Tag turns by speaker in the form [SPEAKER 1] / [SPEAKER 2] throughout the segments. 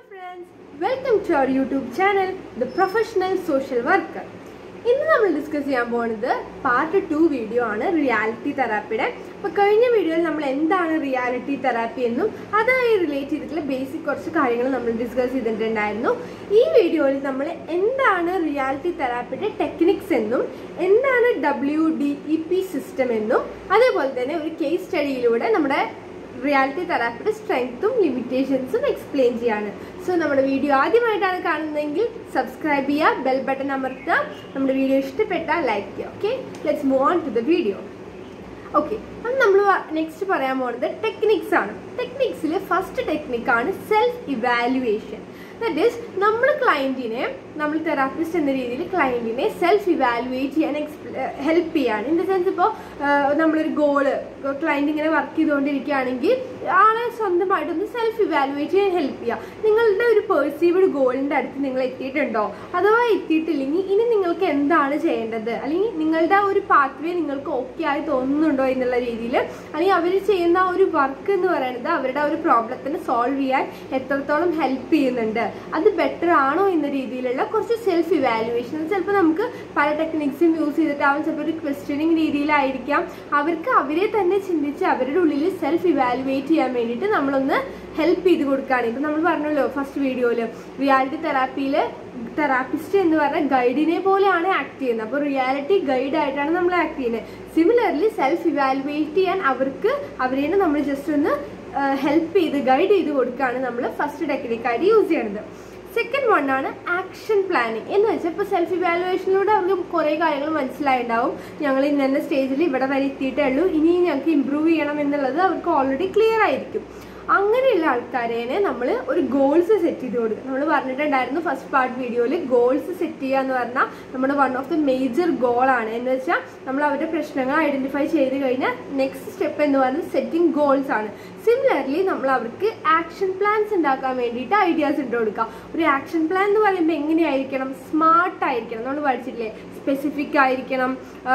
[SPEAKER 1] friends welcome to our YouTube channel the professional social worker ഇന്ന് നമ്മൾ discuss ചെയ്യാൻ പോകുന്നത് പാർട്ട് ടു വീഡിയോ ആണ് റിയാലിറ്റി തെറാപ്പിയുടെ അപ്പോൾ കഴിഞ്ഞ വീഡിയോയിൽ നമ്മൾ എന്താണ് റിയാലിറ്റി തെറാപ്പി എന്നും അതുമായി റിലേറ്റ് ചെയ്തിട്ടുള്ള ബേസിക് കുറച്ച് കാര്യങ്ങൾ നമ്മൾ ഡിസ്കസ് ചെയ്തിട്ടുണ്ടായിരുന്നു ഈ വീഡിയോയിൽ നമ്മൾ എന്താണ് റിയാലിറ്റി തെറാപ്പിയുടെ ടെക്നിക്സ് എന്നും എന്താണ് W D E P system എന്നും അതേപോലെ തന്നെ ഒരു കേസ് സ്റ്റഡിയിലൂടെ നമ്മുടെ റിയാലിറ്റി തെറാപ്പിയുടെ സ്ട്രെങ്ത്തും ലിമിറ്റേഷൻസും എക്സ്പ്ലെയിൻ ചെയ്യാണ് സോ നമ്മുടെ വീഡിയോ ആദ്യമായിട്ടാണ് കാണുന്നതെങ്കിൽ സബ്സ്ക്രൈബ് ചെയ്യുക ബെൽ ബട്ടൺ അമർത്തുക നമ്മുടെ വീഡിയോ ഇഷ്ടപ്പെട്ടാൽ ലൈക്ക് ചെയ്യുക okay let's move on to the video okay അത് നമ്മൾ നെക്സ്റ്റ് പറയാൻ പോകുന്നത് ടെക്നിക്സ് ആണ് ടെക്നിക്സിൽ ഫസ്റ്റ് ടെക്നിക്കാണ് സെൽഫ് ഇവാലുവേഷൻ ദറ്റ് ഈസ് നമ്മൾ ക്ലയൻറ്റിനെ നമ്മൾ തെറാപ്പിസ്റ്റ് എന്ന രീതിയിൽ ക്ലയൻറ്റിനെ സെൽഫ് ഇവാലുവേറ്റ് ചെയ്യാൻ ഹെൽപ്പ് ചെയ്യാണ് ഇൻ ദ സെൻസ് ഇപ്പോൾ നമ്മളൊരു ഗോള് ക്ലയൻറ്റ് ഇങ്ങനെ വർക്ക് ചെയ്തുകൊണ്ടിരിക്കുകയാണെങ്കിൽ ആളെ സ്വന്തമായിട്ടൊന്ന് സെൽഫ് ഇവാലുവേറ്റ് ചെയ്യാൻ ഹെൽപ്പ് ചെയ്യുക നിങ്ങളുടെ ഒരു പെർസീവ്ഡ് ഗോളിൻ്റെ അടുത്ത് നിങ്ങൾ എത്തിയിട്ടുണ്ടോ അഥവാ എത്തിയിട്ടില്ലെങ്കിൽ ഇനി നിങ്ങൾക്ക് എന്താണ് ചെയ്യേണ്ടത് അല്ലെങ്കിൽ നിങ്ങളുടെ ആ ഒരു പാത്വേ നിങ്ങൾക്ക് ഓക്കെ ആയി തോന്നുന്നുണ്ടോ എന്നുള്ള രീതിയിൽ അല്ലെങ്കിൽ അവർ ചെയ്യുന്ന ആ ഒരു വർക്ക് എന്ന് പറയുന്നത് അവരുടെ ആ ഒരു പ്രോബ്ലത്തിന് സോൾവ് ചെയ്യാൻ എത്രത്തോളം ഹെൽപ്പ് ചെയ്യുന്നുണ്ട് അത് ബെറ്റർ ആണോ എന്ന രീതിയിലുള്ള കുറച്ച് സെൽഫ് ഇവാലുവേഷൻ ചിലപ്പോൾ നമുക്ക് പല ടെക്നിക്സും യൂസ് ചെയ്തിട്ടാവും ചിലപ്പോൾ ഒരു ക്വസ്റ്റ്യനിങ് രീതിയിലായിരിക്കാം അവർക്ക് അവരെ തന്നെ ചിന്തിച്ച് അവരുടെ ഉള്ളിൽ സെൽഫ് ഇവാലുവേറ്റ് ചെയ്യാൻ വേണ്ടിയിട്ട് നമ്മളൊന്ന് ഹെൽപ്പ് ചെയ്ത് കൊടുക്കുകയാണ് ഇപ്പം നമ്മൾ പറഞ്ഞല്ലോ ഫസ്റ്റ് വീഡിയോയിൽ റിയാലിറ്റി തെറാപ്പിയിൽ തെറാപ്പിസ്റ്റ് എന്ന് പറഞ്ഞ ഗൈഡിനെ പോലെയാണ് ആക്ട് ചെയ്യുന്നത് അപ്പോൾ റിയാലിറ്റി ഗൈഡ് ആയിട്ടാണ് നമ്മൾ ആക്ട് ചെയ്യുന്നത് സിമിലർലി സെൽഫ് ഇവാലുവേറ്റ് ചെയ്യാൻ അവർക്ക് അവരെ നമ്മൾ ജസ്റ്റ് ഒന്ന് ഹെൽപ്പ് ചെയ്ത് ഗൈഡ് ചെയ്ത് കൊടുക്കുകയാണ് നമ്മൾ ഫസ്റ്റ് ടെക്നിക്കായിട്ട് യൂസ് ചെയ്യുന്നത് സെക്കൻഡ് വൺ ആണ് ആക്ഷൻ പ്ലാനിങ് എന്ന് വെച്ചാൽ ഇപ്പോൾ സെൽഫ് ഇവാലുവേഷനിലൂടെ അവർക്ക് കുറേ കാര്യങ്ങൾ മനസ്സിലായിട്ടുണ്ടാവും ഞങ്ങൾ ഇന്ന സ്റ്റേജിൽ ഇവിടെ വരെ എത്തിയിട്ടേ ഉള്ളൂ ഇനി ഞങ്ങൾക്ക് ഇമ്പ്രൂവ് ചെയ്യണം എന്നുള്ളത് അവർക്ക് ഓൾറെഡി ക്ലിയർ ആയിരിക്കും അങ്ങനെയുള്ള ആൾക്കാരെ നമ്മൾ ഒരു ഗോൾസ് സെറ്റ് ചെയ്ത് കൊടുക്കുക നമ്മൾ പറഞ്ഞിട്ടുണ്ടായിരുന്നു ഫസ്റ്റ് പാർട്ട് വീഡിയോയിൽ ഗോൾസ് സെറ്റ് ചെയ്യുക എന്ന് പറഞ്ഞാൽ നമ്മുടെ വൺ ഓഫ് ദ മേജർ ഗോളാണ് എന്ന് വെച്ചാൽ നമ്മൾ അവരുടെ പ്രശ്നങ്ങൾ ഐഡന്റിഫൈ ചെയ്ത് കഴിഞ്ഞാൽ നെക്സ്റ്റ് സ്റ്റെപ്പ് എന്ന് പറയുന്നത് സെറ്റിംഗ് ഗോൾസ് ആണ് സിമിലർലി നമ്മൾ അവർക്ക് ആക്ഷൻ പ്ലാൻസ് ഉണ്ടാക്കാൻ വേണ്ടിയിട്ട് ഐഡിയാസ് ഇട്ട് കൊടുക്കുക ഒരു ആക്ഷൻ പ്ലാൻ എന്ന് പറയുമ്പോൾ എങ്ങനെയായിരിക്കണം സ്മാർട്ട് ആയിരിക്കണം നമ്മൾ പഠിച്ചിട്ടില്ലേ സ്പെസിഫിക് ആയിരിക്കണം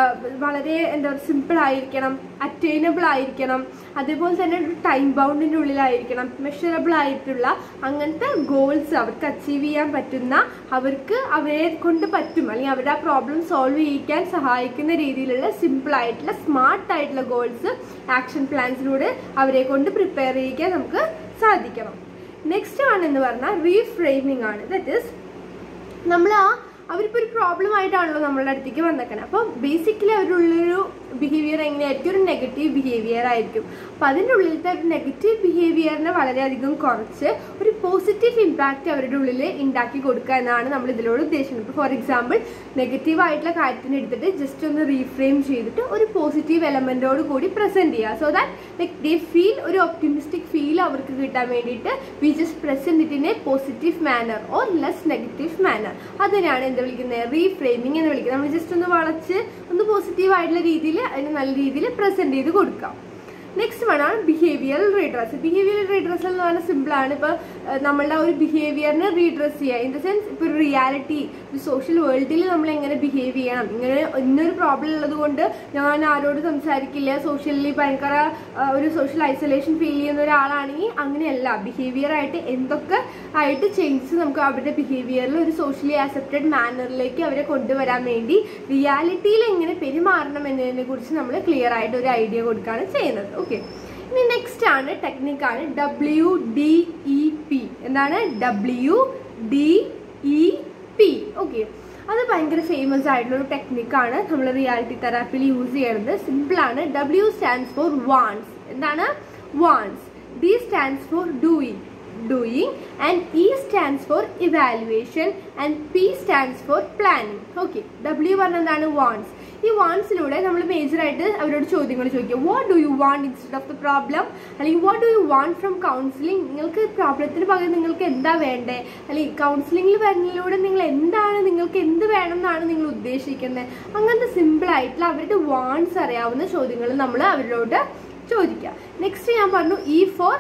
[SPEAKER 1] വളരെ എന്താ പറയുക സിമ്പിൾ ആയിരിക്കണം അറ്റൈനബിൾ ആയിരിക്കണം അതേപോലെ തന്നെ ഒരു ടൈം ബൗണ്ടിൻ്റെ ഉള്ളിലായിരിക്കണം മെഷറബിൾ ആയിട്ടുള്ള അങ്ങനത്തെ ഗോൾസ് അവർക്ക് അച്ചീവ് ചെയ്യാൻ പറ്റുന്ന അവർക്ക് അവരെ കൊണ്ട് പറ്റും അല്ലെങ്കിൽ അവരുടെ ആ പ്രോബ്ലം സോൾവ് ചെയ്യിക്കാൻ സഹായിക്കുന്ന രീതിയിലുള്ള സിമ്പിൾ ആയിട്ടുള്ള സ്മാർട്ട് ആയിട്ടുള്ള ഗോൾസ് ആക്ഷൻ പ്ലാൻസിലൂടെ അവരെ കൊണ്ട് പ്രിപ്പയർ ചെയ്യിക്കാൻ നമുക്ക് സാധിക്കണം നെക്സ്റ്റ് ആണ് എന്ന് പറഞ്ഞാൽ റീഫ്രെയിമിംഗ് ആണ് ദറ്റ് ഇസ് നമ്മൾ ആ അവരിപ്പോൾ ഒരു പ്രോബ്ലം ആയിട്ടാണല്ലോ നമ്മളുടെ അടുത്തേക്ക് വന്നേക്കണം അപ്പോൾ ബേസിക്കലി അവരുള്ളൊരു ബിഹേവിയർ എങ്ങനെയായിരിക്കും ഒരു നെഗറ്റീവ് ബിഹേവിയർ ആയിരിക്കും അപ്പം അതിൻ്റെ ഉള്ളിലത്തെ ഒരു നെഗറ്റീവ് ബിഹേവിയറിനെ വളരെയധികം കുറച്ച് ഒരു പോസിറ്റീവ് ഇമ്പാക്റ്റ് അവരുടെ ഉള്ളിൽ ഉണ്ടാക്കി കൊടുക്കുക എന്നാണ് നമ്മൾ ഇതിലൂടെ ഉദ്ദേശിക്കുന്നത് ഇപ്പോൾ ഫോർ എക്സാമ്പിൾ നെഗറ്റീവ് ആയിട്ടുള്ള കാര്യത്തിന് എടുത്തിട്ട് ജസ്റ്റ് ഒന്ന് റീഫ്രെയിം ചെയ്തിട്ട് ഒരു പോസിറ്റീവ് എലമെൻറ്റോട് കൂടി പ്രസൻറ്റ് ചെയ്യുക so that like they feel ഒരു ഒപ്റ്റിമിസ്റ്റിക് ഫീൽ അവർക്ക് കിട്ടാൻ വേണ്ടിയിട്ട് we just present it in a positive manner or less negative manner അതിനാണ് എന്ത് വിളിക്കുന്നത് റീഫ്രെയിമിംഗ് എന്ന് വിളിക്കുന്നത് നമ്മൾ ജസ്റ്റ് ഒന്ന് വളച്ച് ഒന്ന് പോസിറ്റീവ് ആയിട്ടുള്ള രീതിയിൽ അതിന് നല്ല രീതിയിൽ പ്രസൻറ്റ് ചെയ്ത് കൊടുക്കാം നെക്സ്റ്റ് വൺ ആണ് ബിഹേവിയറൽ റീഡ്രസ് ബിഹേവിയറൽ റീഡ്രസ് എന്ന് പറഞ്ഞാൽ സിമ്പിളാണ് ഇപ്പോൾ നമ്മളുടെ ഒരു ബിഹേവിയറിനെ റീഡ്രസ് ചെയ്യുക ഇൻ ദ സെൻസ് ഇപ്പോൾ ഒരു റിയാലിറ്റി ഒരു സോഷ്യൽ വേൾഡിൽ നമ്മൾ എങ്ങനെ ബിഹേവ് ചെയ്യണം ഇങ്ങനെ ഇന്നൊരു പ്രോബ്ലം ഉള്ളത് കൊണ്ട് ഞാൻ ആരോട് സംസാരിക്കില്ല സോഷ്യലി ഭയങ്കര ഒരു സോഷ്യൽ ഐസൊലേഷൻ ഫീൽ ചെയ്യുന്ന ഒരാളാണെങ്കിൽ അങ്ങനെയല്ല ബിഹേവിയർ ആയിട്ട് എന്തൊക്കെ ആയിട്ട് ചേഞ്ചസ് നമുക്ക് അവരുടെ ബിഹേവിയറിൽ ഒരു സോഷ്യലി ആക്സെപ്റ്റഡ് മാനറിലേക്ക് അവരെ കൊണ്ടുവരാൻ വേണ്ടി റിയാലിറ്റിയിൽ എങ്ങനെ പെരുമാറണം എന്നതിനെ കുറിച്ച് നമ്മൾ ക്ലിയർ ആയിട്ട് ഒരു ഐഡിയ കൊടുക്കുകയാണ് ചെയ്യുന്നത് ഓക്കെ ഇനി നെക്സ്റ്റ് ആണ് ടെക്നിക്കാണ് ഡബ്ല്യു ഡി ഇ പി എന്താണ് W D E P okay അത് ഭയങ്കര ഫേമസ് ആയിട്ടുള്ള ഒരു ടെക്നിക്കാണ് നമ്മൾ റിയാലിറ്റി തെറാപ്പിയിൽ യൂസ് ചെയ്യുന്നത് സിമ്പിളാണ് ഡബ്ല്യു സ്റ്റാൻഡ്സ് ഫോർ വാൺസ് എന്താണ് wants D stands for doing doing and E stands for evaluation and P stands for planning okay W പറഞ്ഞ എന്താണ് വാണ്ട്സ് ഈ വാണ്ട്സിലൂടെ നമ്മൾ മേജറായിട്ട് അവരോട് ചോദ്യങ്ങൾ ചോദിക്കുക what do you want instead of the problem അല്ലെങ്കിൽ what do you want from counselling നിങ്ങൾക്ക് പ്രോബ്ലത്തിന് പകരം നിങ്ങൾക്ക് എന്താ വേണ്ടേ അല്ലെങ്കിൽ കൗൺസിലിംഗിൽ വരുന്നതിലൂടെ നിങ്ങൾ എന്താണ് നിങ്ങൾക്ക് എന്ത് വേണം എന്നാണ് നിങ്ങൾ ഉദ്ദേശിക്കുന്നത് അങ്ങനത്തെ സിമ്പിൾ ആയിട്ടുള്ള അവരുടെ വാണ്ട്സ് അറിയാവുന്ന ചോദ്യങ്ങൾ നമ്മൾ അവരോട് ചോദിക്കുക നെക്സ്റ്റ് ഞാൻ പറഞ്ഞു E for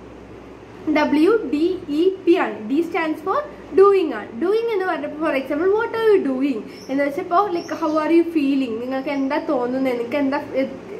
[SPEAKER 1] W D E P ആണ് ഡി സ്റ്റാൻഡ്സ് ഫോർ ഡൂയിങ് ആണ് ഡൂയിങ് എന്ന് പറഞ്ഞപ്പോൾ for example what are you doing എന്ന് വെച്ചപ്പോൾ like how are you feeling നിങ്ങൾക്ക് എന്താ തോന്നുന്നത് നിങ്ങൾക്ക് എന്താ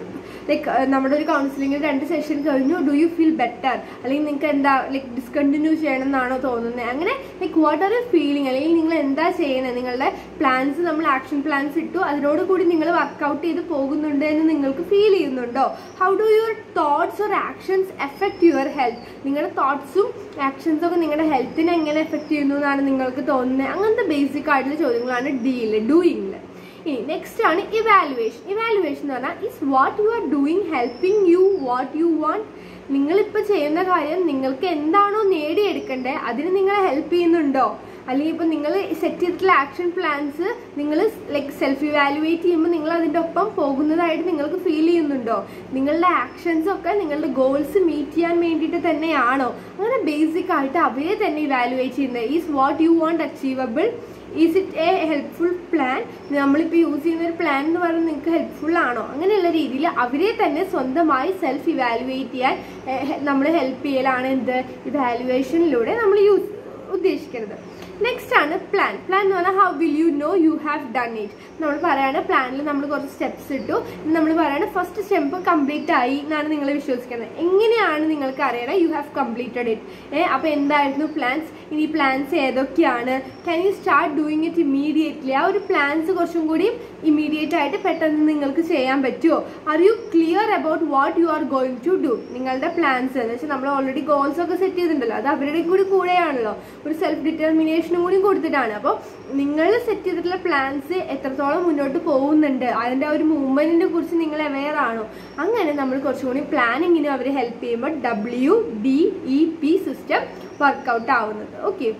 [SPEAKER 1] ലൈക്ക് നമ്മുടെ ഒരു കൗൺസിലിംഗിൽ രണ്ട് സെഷൻ കഴിഞ്ഞു ഡു യു ഫീൽ ബെറ്റർ അല്ലെങ്കിൽ നിങ്ങൾക്ക് എന്താ ലൈക്ക് ഡിസ്കണ്ടിന്യൂ ചെയ്യണം എന്നാണോ തോന്നുന്നത് അങ്ങനെ like what are you feeling അല്ലെങ്കിൽ നിങ്ങൾ എന്താ ചെയ്യുന്നത് നിങ്ങളുടെ പ്ലാൻസ് നമ്മൾ ആക്ഷൻ പ്ലാൻസ് ഇട്ടു അതിനോട് കൂടി നിങ്ങൾ വർക്കൗട്ട് ചെയ്ത് പോകുന്നുണ്ട് എന്ന് നിങ്ങൾക്ക് ഫീൽ ചെയ്യുന്നുണ്ടോ how do your thoughts or actions effect your health നിങ്ങളുടെ തോട്ട്സും ആക്ഷൻസും ഒക്കെ നിങ്ങളുടെ ഹെൽത്തിനെ എങ്ങനെ എഫക്ട് ചെയ്യുന്നു എന്നാണ് നിങ്ങൾക്ക് തോന്നുന്നത് അങ്ങനത്തെ ബേസിക് ആയിട്ടുള്ള ചോദ്യങ്ങളാണ് ഡീൽ ഡൂയിങ്ങിൽ ഇനി നെക്സ്റ്റ് ആണ് ഇവാലുവേഷൻ ഇവാലുവേഷൻ എന്ന് പറഞ്ഞാൽ is what you are doing helping you what you want നിങ്ങളിപ്പോൾ ചെയ്യുന്ന കാര്യം നിങ്ങൾക്ക് എന്താണോ നേടിയെടുക്കേണ്ടത് അതിന് നിങ്ങളെ ഹെൽപ്പ് ചെയ്യുന്നുണ്ടോ അല്ലെങ്കിൽ ഇപ്പോൾ നിങ്ങൾ സെറ്റ് ചെയ്തിട്ടുള്ള ആക്ഷൻ പ്ലാൻസ് നിങ്ങൾ ലൈക്ക് സെൽഫ് ഇവാലുവേറ്റ് ചെയ്യുമ്പോൾ നിങ്ങൾ അതിൻ്റെ ഒപ്പം പോകുന്നതായിട്ട് നിങ്ങൾക്ക് ഫീൽ ചെയ്യുന്നുണ്ടോ നിങ്ങളുടെ ആക്ഷൻസ് ഒക്കെ നിങ്ങളുടെ ഗോൾസ് മീറ്റ് ചെയ്യാൻ വേണ്ടിയിട്ട് തന്നെയാണോ അങ്ങനെ ബേസിക് ആയിട്ട് അവരെ തന്നെ ഇവാലുവേറ്റ് ചെയ്യുന്നത് is what you want achievable is it a helpful plan നമ്മളിപ്പോൾ യൂസ് ചെയ്യുന്ന ഒരു പ്ലാൻ എന്ന് പറയുന്നത് നിങ്ങൾക്ക് ഹെൽപ്ഫുൾ ആണോ അങ്ങനെയുള്ള രീതിയിൽ അവരെ തന്നെ സ്വന്തമായി സെൽഫ് ഇവാലുവേറ്റ് ചെയ്യാൻ നമ്മൾ ഹെൽപ്പ് ചെയ്യലാണ് എന്ത് ഇവാലുവേഷനിലൂടെ നമ്മൾ യൂസ് ഉദ്ദേശിക്കുന്നത് നെക്സ്റ്റ് ആണ് പ്ലാൻ പ്ലാൻ എന്ന് പറഞ്ഞാൽ how will you know you have done it നമ്മൾ പറയാണ് പ്ലാനിൽ നമ്മൾ കുറച്ച് സ്റ്റെപ്സ് ഇട്ടു നമ്മൾ പറയാണ് ഫസ്റ്റ് സ്റ്റെപ്പ് കംപ്ലീറ്റ് ആയി എന്നാണ് നിങ്ങൾ വിശ്വസിക്കുന്നത് എങ്ങനെയാണ് നിങ്ങൾക്ക് അറിയണം യു ഹാവ് കംപ്ലീറ്റഡ് ഇറ്റ് ഏ അപ്പോൾ എന്തായിരുന്നു പ്ലാൻസ് ഇനി പ്ലാൻസ് ഏതൊക്കെയാണ് can you start doing it immediately ആ ഒരു പ്ലാൻസ് കുറച്ചും കൂടി ഇമ്മീഡിയറ്റ് ആയിട്ട് പെട്ടെന്ന് നിങ്ങൾക്ക് ചെയ്യാൻ പറ്റുമോ are you clear about what you are going to do നിങ്ങളുടെ പ്ലാൻസ് എന്ന് വെച്ചാൽ നമ്മൾ ഓൾറെഡി ഗോൾസ് ഒക്കെ സെറ്റ് ചെയ്തിട്ടുണ്ടല്ലോ അത് അവരുടെ കൂടി കൂടെയാണല്ലോ ഒരു സെൽഫ് ഡിറ്റർമിനേഷനും കൂടി കൊടുത്തിട്ടാണ് അപ്പോൾ നിങ്ങൾ സെറ്റ് ചെയ്തിട്ടുള്ള പ്ലാൻസ് എത്രത്തോളം മുന്നോട്ട് പോകുന്നുണ്ട് അതിൻ്റെ ആ ഒരു മൂവ്മെൻറ്റിനെ കുറിച്ച് നിങ്ങൾ അവെയർ ആണോ അങ്ങനെ നമ്മൾ കുറച്ചും കൂടി പ്ലാനിങ്ങിന് അവർ ഹെൽപ്പ് ചെയ്യുമ്പോൾ W D E P system work out ആവുന്നത് ഓക്കെ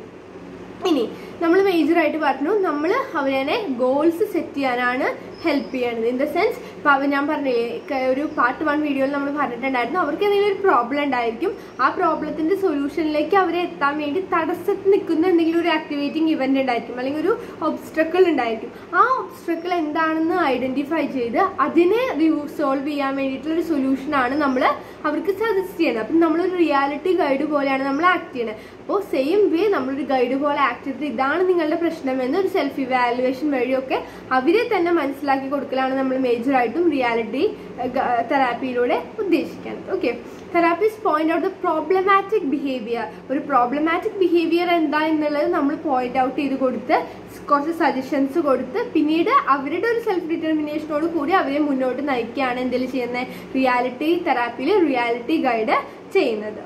[SPEAKER 1] ഇനി നമ്മൾ മേജറായിട്ട് പറഞ്ഞു നമ്മൾ അവരെ ഗോൾസ് സെറ്റ് ചെയ്യാനാണ് ഹെൽപ്പ് ചെയ്യണത് ഇൻ ദ സെൻസ് ഇപ്പോൾ അവർ ഞാൻ പറഞ്ഞില്ലേ ക- ഒരു പാർട്ട് വൺ വീഡിയോയിൽ നമ്മൾ പറഞ്ഞിട്ടുണ്ടായിരുന്നു അവർക്ക് എന്തെങ്കിലും ഒരു പ്രോബ്ലം ഉണ്ടായിരിക്കും ആ പ്രോബ്ലത്തിൻ്റെ സൊല്യൂഷനിലേക്ക് അവരെ എത്താൻ വേണ്ടി തടസ്സത്തിൽ നിൽക്കുന്ന എന്തെങ്കിലും ഒരു ആക്ടിവേറ്റിംഗ് ഇവൻ്റ് ഉണ്ടായിരിക്കും അല്ലെങ്കിൽ ഒരു ഒബ്സ്ട്രക്കിൾ ഉണ്ടായിരിക്കും ആ ഒബ്സ്ട്രക്കിൾ എന്താണെന്ന് ഐഡൻറ്റിഫൈ ചെയ്ത് അതിനെ സോൾവ് ചെയ്യാൻ വേണ്ടിയിട്ടുള്ള ഒരു സൊല്യൂഷനാണ് നമ്മൾ അവർക്ക് സജസ്റ്റ് ചെയ്യുന്നത് അപ്പം നമ്മളൊരു റിയാലിറ്റി ഗൈഡ് പോലെയാണ് നമ്മൾ ആക്ട് ചെയ്യുന്നത് അപ്പോൾ സെയിം വേ നമ്മളൊരു ഗൈഡ് പോലെ ആക്ട് ചെയ്തിട്ട് ഇതാണ് നിങ്ങളുടെ പ്രശ്നമെന്ന് ഒരു സെൽഫ് ഇവാലുവേഷൻ വഴിയൊക്കെ അവരെ തന്നെ മനസ്സിലാക്കി കൊടുക്കലാണ് നമ്മൾ മേജറായിട്ടും റിയാലിറ്റി തെറാപ്പിയിലൂടെ ഉദ്ദേശിക്കുന്നത് okay therapist point out the problematic behaviour ഒരു പ്രോബ്ലമാറ്റിക് ബിഹേവിയർ എന്താ എന്നുള്ളത് നമ്മൾ പോയിന്റ് ഔട്ട് ചെയ്ത് കൊടുത്ത് കുറച്ച് സജഷൻസ് കൊടുത്ത് പിന്നീട് അവരുടെ ഒരു സെൽഫ് ഡിറ്റർമിനേഷനോട് കൂടി അവരെ മുന്നോട്ട് നയിക്കുകയാണ് എന്തെങ്കിലും ചെയ്യുന്നത് റിയാലിറ്റി തെറാപ്പിയിൽ റിയാലിറ്റി ഗൈഡ് ചെയ്യുന്നത്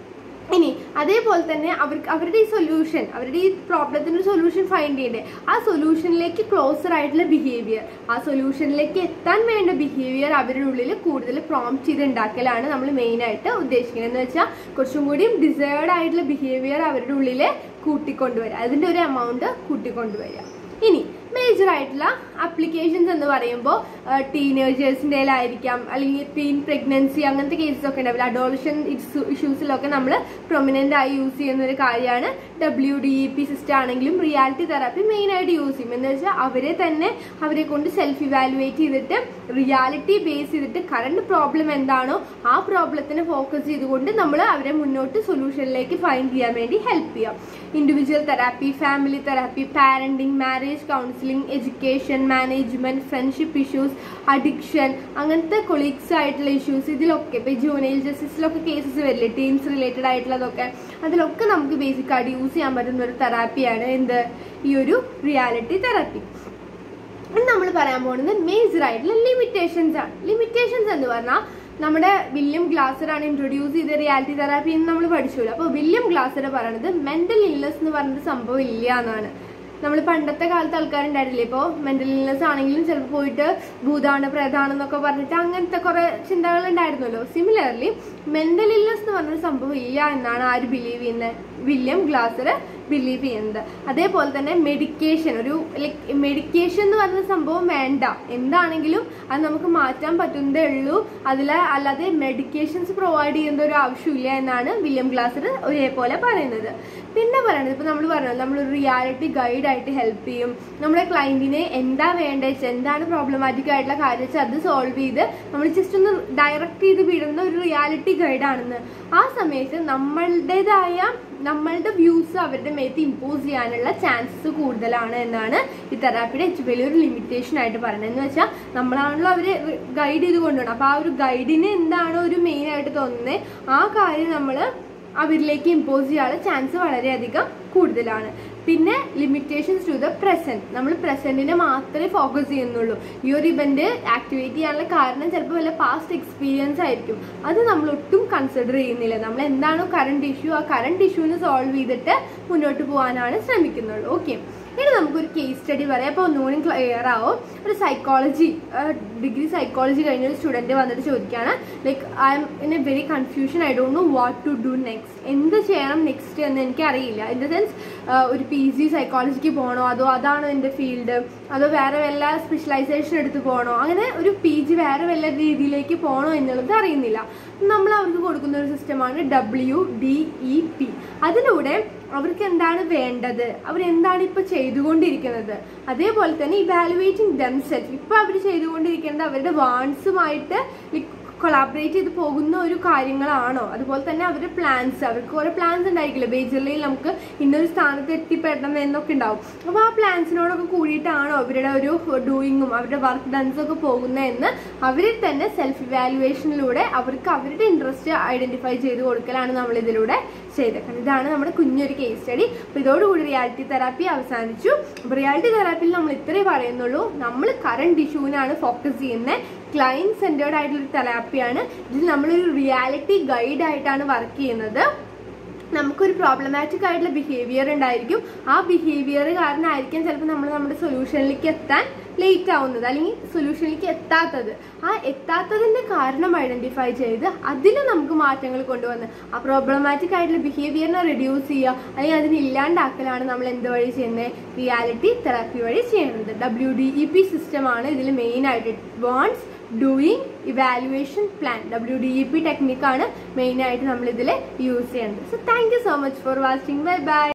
[SPEAKER 1] ഇനി അതേപോലെ തന്നെ അവർക്ക് അവരുടെ ഈ സൊല്യൂഷൻ അവരുടെ ഈ പ്രോബ്ലത്തിന് ഒരു സൊല്യൂഷൻ ഫൈൻഡ് ചെയ്യണ്ടേ ആ സൊല്യൂഷനിലേക്ക് ക്ലോസർ ആയിട്ടുള്ള ബിഹേവിയർ ആ സൊല്യൂഷനിലേക്ക് എത്താൻ വേണ്ട ബിഹേവിയർ അവരുടെ ഉള്ളിൽ കൂടുതൽ പ്രോംപ്റ്റ് ചെയ്ത് ഉണ്ടാക്കലാണ് നമ്മൾ മെയിനായിട്ട് ഉദ്ദേശിക്കുന്നത് എന്ന് വെച്ചാൽ കുറച്ചും കൂടിയും ഡിസേർഡ് ആയിട്ടുള്ള ബിഹേവിയർ അവരുടെ ഉള്ളിൽ കൂട്ടിക്കൊണ്ടുവരിക അതിൻ്റെ ഒരു എമൗണ്ട് കൂട്ടിക്കൊണ്ടുവരിക ഇനി മേജർ ആയിട്ടുള്ള അപ്ലിക്കേഷൻസ് എന്ന് പറയുമ്പോൾ ടീനേജേഴ്സിൻ്റെ ആയിരിക്കാം അല്ലെങ്കിൽ ടീൻ പ്രഗ്നൻസി അങ്ങനത്തെ കേസസ് ഒക്കെ ഉണ്ടാവില്ല അഡോളഷൻ ഇഷ്യൂസിലൊക്കെ നമ്മൾ പ്രൊമിനൻ്റ് ആയി യൂസ് ചെയ്യുന്ന ഒരു കാര്യമാണ് W D E P system ആണെങ്കിലും റിയാലിറ്റി തെറാപ്പി മെയിൻ ആയിട്ട് യൂസ് ചെയ്യും എന്ന് വെച്ചാൽ അവരെ തന്നെ അവരെ കൊണ്ട് സെൽഫ് ഇവാലുവേറ്റ് ചെയ്തിട്ട് റിയാലിറ്റി ബേസ് ചെയ്തിട്ട് കറണ്ട് പ്രോബ്ലം എന്താണോ ആ പ്രോബ്ലത്തിനെ ഫോക്കസ് ചെയ്തുകൊണ്ട് നമ്മൾ അവരെ മുന്നോട്ട് സൊല്യൂഷനിലേക്ക് ഫൈൻഡ് ചെയ്യാൻ വേണ്ടി ഹെൽപ്പ് ചെയ്യാം individual therapy family therapy parenting marriage counselling education management friendship issues addiction അങ്ങനത്തെ കൊളീഗ്സ് ആയിട്ടുള്ള ഇഷ്യൂസ് ഇതിലൊക്കെ ഇപ്പോൾ ജൂനൈൽ ജസ്റ്റിസിലൊക്കെ കേസസ് വരില്ലേ ടീംസ് റിലേറ്റഡ് ആയിട്ടുള്ളതൊക്കെ അതിലൊക്കെ നമുക്ക് ബേസിക് ആയിട്ട് യൂസ് ചെയ്യാൻ പറ്റുന്ന ഒരു തെറാപ്പിയാണ് എന്ത് ഈ ഒരു റിയാലിറ്റി തെറാപ്പി ഇനി നമ്മൾ പറയാൻ പോകുന്നത് മേജർ ആയിട്ടുള്ള ലിമിറ്റേഷൻസ് ആണ് ലിമിറ്റേഷൻസ് എന്ന് പറഞ്ഞാൽ നമ്മുടെ വില്യം ഗ്ലാസർ ആണ് ഇൻട്രൊഡ്യൂസ് ചെയ്ത റിയാലിറ്റി തെറാപ്പി എന്ന് നമ്മൾ പഠിച്ചല്ലോ അപ്പോൾ വില്യം ഗ്ലാസർ പറയണത് മെന്റൽ ഇൽനെസ് എന്ന് പറഞ്ഞൊരു സംഭവം ഇല്ല എന്നാണ് നമ്മൾ പണ്ടത്തെ കാലത്ത് ആൾക്കാരുണ്ടായിരുന്നില്ലേ ഇപ്പോൾ മെന്റൽ ഇൽനെസ് ആണെങ്കിലും ചിലപ്പോൾ പോയിട്ട് ഭൂതാണ് പ്രേതാണെന്നൊക്കെ പറഞ്ഞിട്ട് അങ്ങനത്തെ കുറേ ചിന്തകൾ ഉണ്ടായിരുന്നല്ലോ സിമിലർലി മെന്റൽ ഇൽനെസ് എന്ന് പറഞ്ഞൊരു സംഭവം ഇല്ല എന്നാണ് ആര് ബിലീവ് ചെയ്യുന്നത് വില്യം ഗ്ലാസർ ബിലീവ് ചെയ്യുന്നത് അതേപോലെ തന്നെ മെഡിക്കേഷൻ ഒരു ലൈക്ക് മെഡിക്കേഷൻ എന്ന് പറയുന്ന സംഭവം വേണ്ട എന്താണെങ്കിലും അത് നമുക്ക് മാറ്റാൻ പറ്റുന്നതേ ഉള്ളൂ അതിൽ അല്ലാതെ മെഡിക്കേഷൻസ് പ്രൊവൈഡ് ചെയ്യേണ്ട ഒരു ആവശ്യമില്ല എന്നാണ് വില്യം ഗ്ലാസർ ഒരേപോലെ പറയുന്നത് പിന്നെ പറയുന്നത് ഇപ്പോൾ നമ്മൾ പറഞ്ഞത് നമ്മളൊരു റിയാലിറ്റി ഗൈഡ് ആയിട്ട് ഹെൽപ്പ് ചെയ്യും നമ്മുടെ ക്ലയന്റിന് എന്താ വേണ്ടത് എന്താണ് പ്രോബ്ലമാറ്റിക് ആയിട്ടുള്ള കാര്യം വെച്ചാൽ അത് സോൾവ് ചെയ്ത് നമ്മൾ ജസ്റ്റ് ഒന്ന് ഡയറക്റ്റ് ചെയ്ത് വിടുന്ന ഒരു റിയാലിറ്റി ഗൈഡാണെന്ന് ആ സമയത്ത് നമ്മളുടേതായ നമ്മളുടെ വ്യൂസ് അവരുടെ മേത്ത് ഇമ്പോസ് ചെയ്യാനുള്ള ചാൻസസ് കൂടുതലാണ് എന്നാണ് ഈ തെറാപ്പിയുടെ ഏറ്റവും വലിയൊരു ലിമിറ്റേഷൻ ആയിട്ട് പറയുന്നത് എന്ന് വെച്ചാൽ നമ്മളാണല്ലോ അവരെ ഗൈഡ് ചെയ്ത് കൊണ്ടുപോകണം അപ്പോൾ ആ ഒരു ഗൈഡിന് എന്താണോ ഒരു മെയിൻ ആയിട്ട് തോന്നുന്നത് ആ കാര്യം നമ്മൾ അവരിലേക്ക് ഇമ്പോസ് ചെയ്യാനുള്ള ചാൻസ് വളരെയധികം കൂടുതലാണ് പിന്നെ ലിമിറ്റേഷൻസ് ടു ദ പ്രസന്റ് നമ്മൾ പ്രസന്റിനെ മാത്രമേ ഫോക്കസ് ചെയ്യുന്നുള്ളൂ ഈ ഒരു ഇവന്റ് ആക്ടിവേറ്റ് ചെയ്യാനുള്ള കാരണം ചിലപ്പോൾ വല്ല പാസ്റ്റ് എക്സ്പീരിയൻസ് ആയിരിക്കും അത് നമ്മൾ ഒട്ടും കൺസിഡർ ചെയ്യുന്നില്ല നമ്മൾ എന്താണോ കറണ്ട് ഇഷ്യൂ ആ കറണ്ട് ഇഷ്യൂവിന് സോൾവ് ചെയ്തിട്ട് മുന്നോട്ട് പോകാനാണ് ശ്രമിക്കുന്നുള്ളൂ ഓക്കെ ഇനി നമുക്കൊരു കേസ് സ്റ്റഡി പറയാം അപ്പോൾ ഒന്നുകൂടി ക്ലിയർ ആവും ഒരു സൈക്കോളജി ഡിഗ്രി സൈക്കോളജി കഴിഞ്ഞ ഒരു സ്റ്റുഡൻറ്റ് വന്നിട്ട് ചോദിക്കുകയാണ് like I am in a very confusion I don't know what to do next എന്ത് ചെയ്യണം നെക്സ്റ്റ് എന്ന് എനിക്ക് അറിയില്ല ഇൻ ദ സെൻസ് ഒരു പി ജി സൈക്കോളജിക്ക് പോകണോ അതോ അതാണോ എൻ്റെ ഫീൽഡ് അതോ വേറെ വല്ല സ്പെഷ്യലൈസേഷൻ എടുത്ത് പോകണോ അങ്ങനെ ഒരു പി ജി വേറെ വല്ല രീതിയിലേക്ക് പോകണോ എന്നുള്ളത് അറിയുന്നില്ല നമ്മൾ അവർക്ക് കൊടുക്കുന്ന ഒരു സിസ്റ്റമാണ് ഡബ്ല്യു ഡി ഇ പി അതിലൂടെ അവർക്ക് എന്താണ് വേണ്ടത് അവരെന്താണ് ഇപ്പോൾ ചെയ്തുകൊണ്ടിരിക്കുന്നത് അതേപോലെ തന്നെ ഇവാലുവേറ്റിംഗ് ദംസെൽഫ് ഇപ്പോൾ അവർ ചെയ്തുകൊണ്ടിരിക്കുന്നത് അവരുടെ വാൺസുമായിട്ട് കൊളാബറേറ്റ് ചെയ്ത് പോകുന്ന ഒരു കാര്യങ്ങളാണോ അതുപോലെ തന്നെ അവരുടെ പ്ലാൻസ് അവർക്ക് ഓരോ പ്ലാൻസ് ഉണ്ടായിരിക്കില്ല ബേജറിൽ നമുക്ക് ഇന്നൊരു സ്ഥാനത്ത് എത്തിപ്പെടണം എന്നൊക്കെ ഉണ്ടാവും അപ്പോൾ ആ പ്ലാൻസിനോടൊക്കെ കൂടിയിട്ടാണോ അവരുടെ ഒരു ഡൂയിങ്ങും അവരുടെ വർക്ക് ഡൺസും ഒക്കെ പോകുന്നതെന്ന് അവരിൽ തന്നെ സെൽഫ് ഇവാലുവേഷനിലൂടെ അവർക്ക് അവരുടെ ഇൻട്രസ്റ്റ് ഐഡന്റിഫൈ ചെയ്ത് കൊടുക്കലാണ് നമ്മൾ ഇതിലൂടെ ചെയ്തേക്കുന്നത് ഇതാണ് നമ്മുടെ കുഞ്ഞൊരു കേസ് സ്റ്റഡി അപ്പോൾ ഇതോടുകൂടി റിയാലിറ്റി തെറാപ്പി അവസാനിച്ചു അപ്പോൾ റിയാലിറ്റി തെറാപ്പിയിൽ നമ്മൾ ഇത്രേ പറയുന്നുള്ളൂ നമ്മൾ കറണ്ട് ഇഷ്യൂവിനാണ് ഫോക്കസ് ചെയ്യുന്നത് ക്ലയൻറ്റ് സെൻറ്റേർഡ് ആയിട്ടുള്ള തെറാപ്പിയാണ് ഇതിൽ നമ്മളൊരു റിയാലിറ്റി ഗൈഡ് ആയിട്ടാണ് വർക്ക് ചെയ്യുന്നത് നമുക്കൊരു പ്രോബ്ലമാറ്റിക് ആയിട്ടുള്ള ബിഹേവിയർ ഉണ്ടായിരിക്കും ആ ബിഹേവിയർ കാരണമായിരിക്കും ചിലപ്പോൾ നമ്മൾ നമ്മുടെ സൊല്യൂഷനിലേക്ക് എത്താൻ ലേറ്റ് ആവുന്നത് അല്ലെങ്കിൽ സൊല്യൂഷനിലേക്ക് എത്താത്തത് ആ എത്താത്തതിൻ്റെ കാരണം ഐഡൻറ്റിഫൈ ചെയ്ത് അതിൽ നമുക്ക് മാറ്റങ്ങൾ കൊണ്ടുവന്ന് ആ പ്രോബ്ലമാറ്റിക് ആയിട്ടുള്ള ബിഹേവിയറിനെ റിഡ്യൂസ് ചെയ്യുക അല്ലെങ്കിൽ അതിനെ ഇല്ലാണ്ടാക്കലാണ് നമ്മൾ എന്ത് വഴി ചെയ്യുന്നത് റിയാലിറ്റി തെറാപ്പി വഴി ചെയ്യുന്നത് ഡബ്ല്യു ഡി ഇ പി സിസ്റ്റമാണ് ഇതിൽ മെയിൻ ആയിട്ട് wants doing evaluation plan W D E P ടെക്നിക്കാണ് മെയിനായിട്ട് നമ്മൾ ഇതിൽ യൂസ് ചെയ്യുന്നത് so thank you so much for watching bye by